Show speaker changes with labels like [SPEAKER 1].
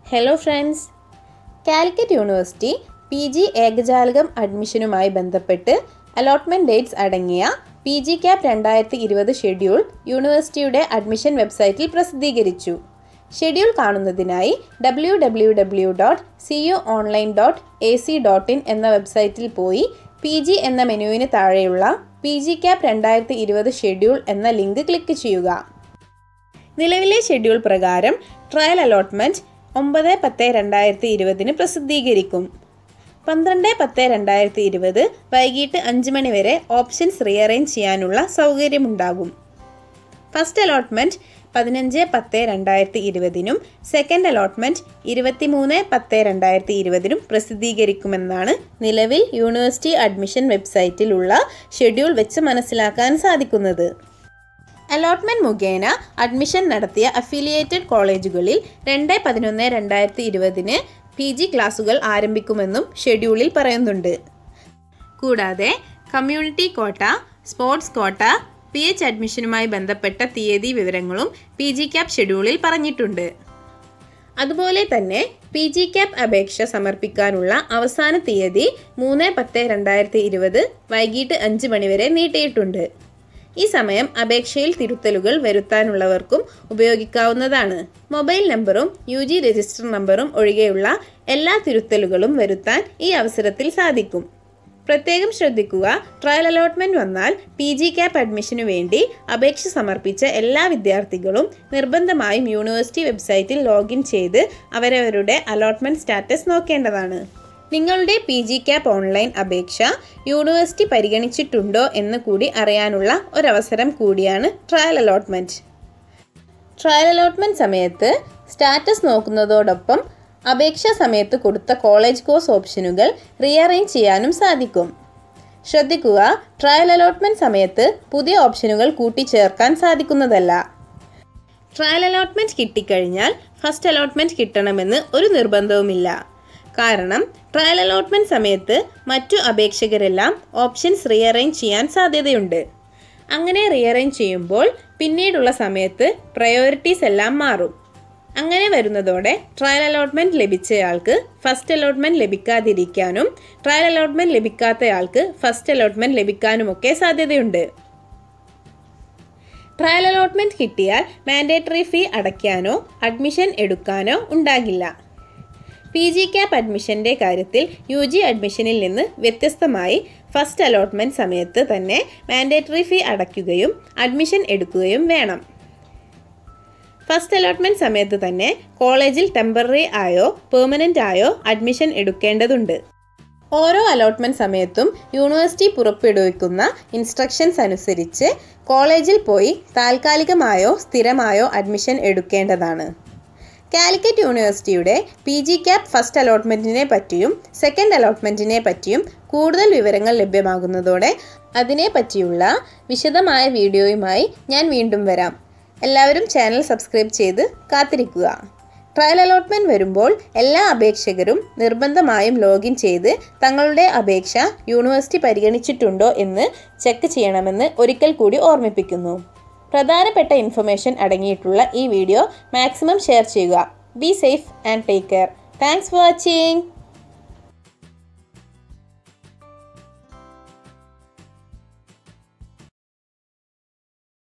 [SPEAKER 1] hello friends Calicut university P G ഏകജാലകം അഡ്മിഷനുമായി ബന്ധപ്പെട്ട് അലോട്ട്മെൻറ്റ് ഡേറ്റ്സ് അടങ്ങിയ പി ജി ക്യാപ് രണ്ടായിരത്തി ഇരുപത് ഷെഡ്യൂൾ യൂണിവേഴ്സിറ്റിയുടെ അഡ്മിഷൻ വെബ്സൈറ്റിൽ പ്രസിദ്ധീകരിച്ചു ഷെഡ്യൂൾ കാണുന്നതിനായി W W W dot C U online dot A C dot in എന്ന വെബ്സൈറ്റിൽ പോയി പി ജി എന്ന മെനുവിന് താഴെയുള്ള പി ജി ക്യാപ് രണ്ടായിരത്തി ഇരുപത് ഷെഡ്യൂൾ എന്ന ലിങ്ക് ക്ലിക്ക് ചെയ്യുക നിലവിലെ ഷെഡ്യൂൾ പ്രകാരം ട്രയൽ അലോട്ട്മെൻറ്റ് ഒമ്പത് പത്ത് രണ്ടായിരത്തി ഇരുപതിന് പ്രസിദ്ധീകരിക്കും പന്ത്രണ്ട് പത്ത് രണ്ടായിരത്തി ഇരുപത് വൈകിട്ട് അഞ്ച് മണി വരെ ഓപ്ഷൻസ് റീഅറേഞ്ച് ചെയ്യാനുള്ള സൗകര്യമുണ്ടാകും ഫസ്റ്റ് അലോട്ട്മെൻറ്റ് പതിനഞ്ച് പത്ത് രണ്ടായിരത്തി ഇരുപതിനും സെക്കൻഡ് അലോട്ട്മെൻറ്റ് ഇരുപത്തിമൂന്ന് പത്ത് രണ്ടായിരത്തി ഇരുപതിനും പ്രസിദ്ധീകരിക്കുമെന്നാണ് നിലവിൽ യൂണിവേഴ്സിറ്റി അഡ്മിഷൻ വെബ്സൈറ്റിലുള്ള ഷെഡ്യൂൾ വെച്ച് മനസ്സിലാക്കാൻ സാധിക്കുന്നത് അലോട്ട്മെന്റ് മുഖേന അഡ്മിഷൻ നടത്തിയ അഫിലിയേറ്റഡ് കോളേജുകളിൽ രണ്ട് പതിനൊന്ന് രണ്ടായിരത്തി ഇരുപതിന് പി ജി ക്ലാസുകൾ ആരംഭിക്കുമെന്നും ഷെഡ്യൂളിൽ പറയുന്നുണ്ട് കൂടാതെ community quota sports quota P H അഡ്മിഷനുമായി ബന്ധപ്പെട്ട തീയതി വിവരങ്ങളും പി ജി ക്യാപ് ഷെഡ്യൂളിൽ പറഞ്ഞിട്ടുണ്ട് അതുപോലെ തന്നെ പി ജി ക്യാപ് അപേക്ഷ സമർപ്പിക്കാനുള്ള അവസാന തീയതി മൂന്ന് പത്ത് രണ്ടായിരത്തി ഇരുപത് വൈകിട്ട് അഞ്ച് മണിവരെ നീട്ടിയിട്ടുണ്ട് ഈ സമയം അപേക്ഷയിൽ തിരുത്തലുകൾ വരുത്താനുള്ളവർക്കും ഉപയോഗിക്കാവുന്നതാണ് മൊബൈൽ നമ്പറും യു ജി രജിസ്റ്റർ നമ്പറും ഒഴികെയുള്ള എല്ലാ തിരുത്തലുകളും വരുത്താൻ ഈ അവസരത്തിൽ സാധിക്കും പ്രത്യേകം ശ്രദ്ധിക്കുക ട്രയൽ അലോട്ട്മെന്റ് വന്നാൽ പി ജി ക്യാപ് അഡ്മിഷനു വേണ്ടി അപേക്ഷ സമർപ്പിച്ച എല്ലാ വിദ്യാർത്ഥികളും നിർബന്ധമായും യൂണിവേഴ്സിറ്റി വെബ്സൈറ്റിൽ ലോഗിൻ ചെയ്ത് അവരവരുടെ അലോട്ട്മെന്റ് സ്റ്റാറ്റസ് നോക്കേണ്ടതാണ് നിങ്ങളുടെ പി ജി ക്യാപ് ഓൺലൈൻ അപേക്ഷ യൂണിവേഴ്സിറ്റി പരിഗണിച്ചിട്ടുണ്ടോ എന്ന് കൂടി അറിയാനുള്ള ഒരവസരം കൂടിയാണ് ട്രയൽ അലോട്ട്മെൻറ്റ് ട്രയൽ അലോട്ട്മെൻറ്റ് സമയത്ത് സ്റ്റാറ്റസ് നോക്കുന്നതോടൊപ്പം അപേക്ഷാ സമയത്ത് കൊടുത്ത കോളേജ് കോഴ്സ് ഓപ്ഷനുകൾ റീഅറേഞ്ച് ചെയ്യാനും സാധിക്കും ശ്രദ്ധിക്കുക ട്രയൽ അലോട്ട്മെൻറ്റ് സമയത്ത് പുതിയ ഓപ്ഷനുകൾ കൂട്ടിച്ചേർക്കാൻ സാധിക്കുന്നതല്ല ട്രയൽ അലോട്ട്മെൻറ്റ് കിട്ടിക്കഴിഞ്ഞാൽ ഫസ്റ്റ് അലോട്ട്മെൻറ്റ് കിട്ടണമെന്ന് ഒരു നിർബന്ധവുമില്ല കാരണം ട്രയൽ അലോട്ട്മെന്റ് സമയത്ത് മറ്റു അപേക്ഷകരെല്ലാം ഓപ്ഷൻസ് റീഅറേഞ്ച് ചെയ്യാൻ സാധ്യതയുണ്ട് അങ്ങനെ റീഅറേഞ്ച് ചെയ്യുമ്പോൾ പിന്നീടുള്ള സമയത്ത് പ്രയോറിറ്റീസ് എല്ലാം മാറും അങ്ങനെ വരുന്നതോടെ ട്രയൽ അലോട്ട്മെന്റ് ലഭിച്ചയാൾക്ക് ഫസ്റ്റ് അലോട്ട്മെന്റ് ലഭിക്കാതിരിക്കാനും ട്രയൽ അലോട്ട്മെന്റ് ലഭിക്കാത്തയാൾക്ക് ഫസ്റ്റ് അലോട്ട്മെന്റ് ലഭിക്കാനുമൊക്കെ സാധ്യതയുണ്ട് ട്രയൽ അലോട്ട്മെന്റ് കിട്ടിയാൽ മാൻഡേറ്ററി ഫീ അടയ്ക്കാനോ അഡ്മിഷൻ എടുക്കാനോ ഉണ്ടാകില്ല പി ജി ക്യാപ് അഡ്മിഷൻ്റെ കാര്യത്തിൽ യു ജി അഡ്മിഷനിൽ നിന്ന് വ്യത്യസ്തമായി ഫസ്റ്റ് അലോട്ട്മെൻറ്റ് സമയത്ത് തന്നെ മാൻഡേറ്ററി ഫീ അടയ്ക്കുകയും അഡ്മിഷൻ എടുക്കുകയും വേണം ഫസ്റ്റ് അലോട്ട്മെൻറ്റ് സമയത്ത് തന്നെ കോളേജിൽ ടെമ്പററി ആയോ പെർമനൻ്റ് ആയോ അഡ്മിഷൻ എടുക്കേണ്ടതുണ്ട് ഓരോ അലോട്ട്മെൻറ്റ് സമയത്തും യൂണിവേഴ്സിറ്റി പുറപ്പെടുവിക്കുന്ന ഇൻസ്ട്രക്ഷൻസ് അനുസരിച്ച് കോളേജിൽ പോയി താൽക്കാലികമായോ സ്ഥിരമായോ അഡ്മിഷൻ എടുക്കേണ്ടതാണ് കാലിക്കറ്റ് യൂണിവേഴ്സിറ്റിയുടെ പി ജി ക്യാപ് ഫസ്റ്റ് അലോട്ട്മെൻറ്റിനെ പറ്റിയും സെക്കൻഡ് അലോട്ട്മെൻറ്റിനെ പറ്റിയും കൂടുതൽ വിവരങ്ങൾ ലഭ്യമാകുന്നതോടെ അതിനെ പറ്റിയുള്ള വിശദമായ വീഡിയോയുമായി ഞാൻ വീണ്ടും വരാം എല്ലാവരും ചാനൽ സബ്സ്ക്രൈബ് ചെയ്ത് കാത്തിരിക്കുക ട്രയൽ അലോട്ട്മെൻറ്റ് വരുമ്പോൾ എല്ലാ അപേക്ഷകരും നിർബന്ധമായും ലോഗിൻ ചെയ്ത് തങ്ങളുടെ അപേക്ഷ യൂണിവേഴ്സിറ്റി പരിഗണിച്ചിട്ടുണ്ടോ എന്ന് ചെക്ക് ചെയ്യണമെന്ന് ഒരിക്കൽ കൂടി ഓർമ്മിപ്പിക്കുന്നു പ്രധാനപ്പെട്ട ഇൻഫർമേഷൻ അടങ്ങിയിട്ടുള്ള ഈ വീഡിയോ മാക്സിമം ഷെയർ ചെയ്യുക be safe and take care thanks for watching